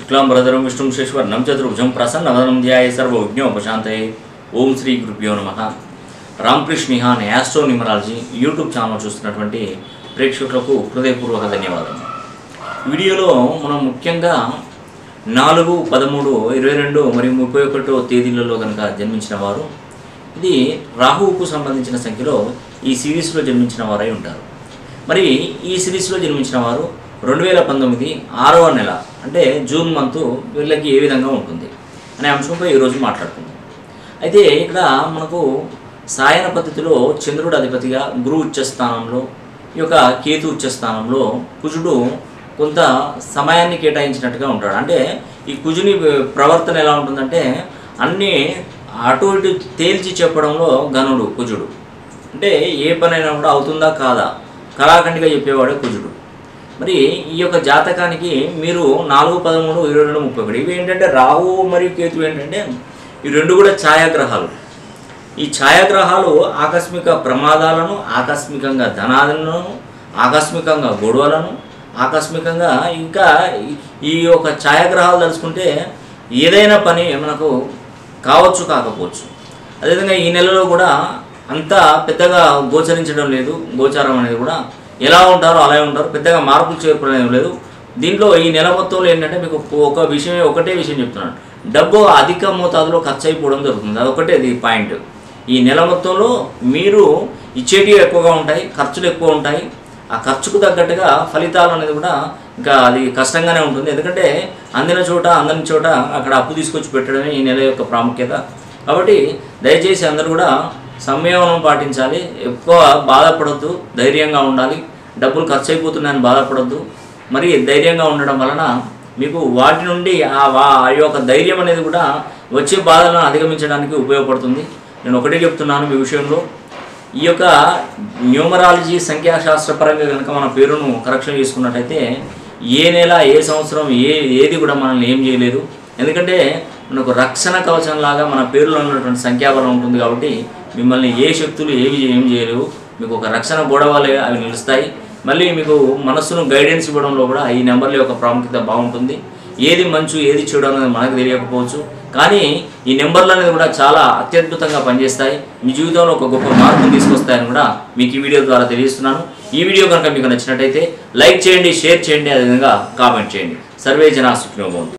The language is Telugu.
శుక్లాంబరధరం విష్ణుం శేశ్వర్ణం చతుర్భుజం ప్రసన్నవదనం ధ్యాయ సర్వవిజ్ఞోపశాంతయే ఓం శ్రీ గురుభ్యో నమ Ramakrishna Nihan astro numerology YouTube channel చూస్తున్నటువంటి ప్రేక్షకులకు హృదయపూర్వక ధన్యవాదాలు వీడియోలో మనం ముఖ్యంగా నాలుగు పదమూడు ఇరవై రెండు మరియు ముప్పై ఒకటో తేదీలలో కనుక జన్మించిన వారు ఇది రాహువుకు సంబంధించిన సంఖ్యలో ఈ సిరీస్లో జన్మించిన వారై ఉంటారు మరి ఈ సిరీస్లో జన్మించిన వారు రెండు వేల పంతొమ్మిది ఆరవ నెల అంటే జూన్ మంత్ వీళ్ళకి ఏ విధంగా ఉంటుంది అనే అంశంపై ఈరోజు మాట్లాడుకుందాం అయితే ఇక్కడ మనకు సాయన పద్ధతిలో చంద్రుడు అధిపతిగా గురువు ఉచ్చ స్థానంలో ఈ యొక్క కేతు ఉచ్చ స్థానంలో కుజుడు కొంత సమయాన్ని కేటాయించినట్టుగా ఉంటాడు అంటే ఈ కుజుని ప్రవర్తన ఎలా ఉంటుందంటే అన్నీ అటు ఇటు తేల్చి చెప్పడంలో గనుడు కుజుడు అంటే ఏ పనైనా కూడా అవుతుందా కాదా కళాఖండిగా చెప్పేవాడే కుజుడు మరి ఈ యొక్క జాతకానికి మీరు నాలుగు పదమూడు ఇరవై రెండు ముప్పై ఒకటి ఇవి ఏంటంటే రాహు మరియు కేతు ఏంటంటే ఈ రెండు కూడా ఛాయాగ్రహాలు ఈ ఛాయాగ్రహాలు ఆకస్మిక ప్రమాదాలను ఆకస్మికంగా ధనాలను ఆకస్మికంగా గొడవలను ఆకస్మికంగా ఇంకా ఈ- ఈ యొక్క ఛాయాగ్రహాలు తలుచుకుంటే ఏదైనా పని మనకు కావచ్చు కాకపోవచ్చు అదేవిధంగా ఈ నెలలో కూడా అంత పెద్దగా గోచరించడం లేదు గోచారం అనేది కూడా ఎలా ఉంటారో అలాగే ఉంటారు పెద్దగా మార్పులు చేర్పులు అనేది లేదు దీంట్లో ఈ నెల మొత్తంలో ఏంటంటే మీకు ఒక విషయం ఒకటే విషయం చెప్తున్నాను డబ్బు అధిక మోతాదులో ఖర్చు అయిపోవడం జరుగుతుంది అదొకటే ఇది పాయింట్ ఈ నెల మొత్తంలో మీరు ఇచ్చేటివి ఎక్కువగా ఉంటాయి ఖర్చులు ఎక్కువ ఉంటాయి ఆ ఖర్చుకు తగ్గట్టుగా ఫలితాలు అనేది కూడా ఇంకా అది కష్టంగానే ఉంటుంది ఎందుకంటే అందిన చోట అందని చోట అక్కడ అప్పు తీసుకొచ్చి పెట్టడమే ఈ నెల యొక్క ప్రాముఖ్యత కాబట్టి దయచేసి అందరూ కూడా సంయమనం పాటించాలి ఎక్కువ బాధపడొద్దు ధైర్యంగా ఉండాలి డబ్బులు ఖర్చు అయిపోతున్నాయని బాధపడొద్దు మరి ధైర్యంగా ఉండడం వలన మీకు వాటి నుండి ఆ వా ఆ యొక్క ధైర్యం అనేది కూడా వచ్చే బాధలను అధిగమించడానికి ఉపయోగపడుతుంది నేను ఒకటే చెప్తున్నాను మీ విషయంలో ఈ యొక్క న్యూమరాలజీ సంఖ్యాశాస్త్రపరంగా కనుక మన పేరును కరెక్షన్ చేసుకున్నట్టయితే ఏ నెల ఏ సంవత్సరం ఏ ఏది కూడా మనల్ని ఏం చేయలేదు ఎందుకంటే మనకు రక్షణ కవచంలాగా మన పేరులో ఉన్నటువంటి సంఖ్యాబలం ఉంటుంది కాబట్టి మిమ్మల్ని ఏ శక్తులు ఏవి ఏం చేయలేవు మీకు ఒక రక్షణ గొడవలే అవి నిలుస్తాయి మళ్ళీ మీకు మనస్సును గైడెన్స్ ఇవ్వడంలో కూడా ఈ నెంబర్ల యొక్క ప్రాముఖ్యత బాగుంటుంది ఏది మంచు ఏది చెడు అనేది మనకు తెలియకపోవచ్చు కానీ ఈ నెంబర్లు అనేది కూడా చాలా అత్యద్భుతంగా పనిచేస్తాయి మీ జీవితంలో ఒక గొప్ప మార్పును తీసుకొస్తాయని కూడా మీకు ఈ వీడియో ద్వారా తెలియజేస్తున్నాను ఈ వీడియో కనుక మీకు నచ్చినట్టయితే లైక్ చేయండి షేర్ చేయండి అదేవిధంగా కామెంట్ చేయండి సర్వే జనా సుఖినోభవంతు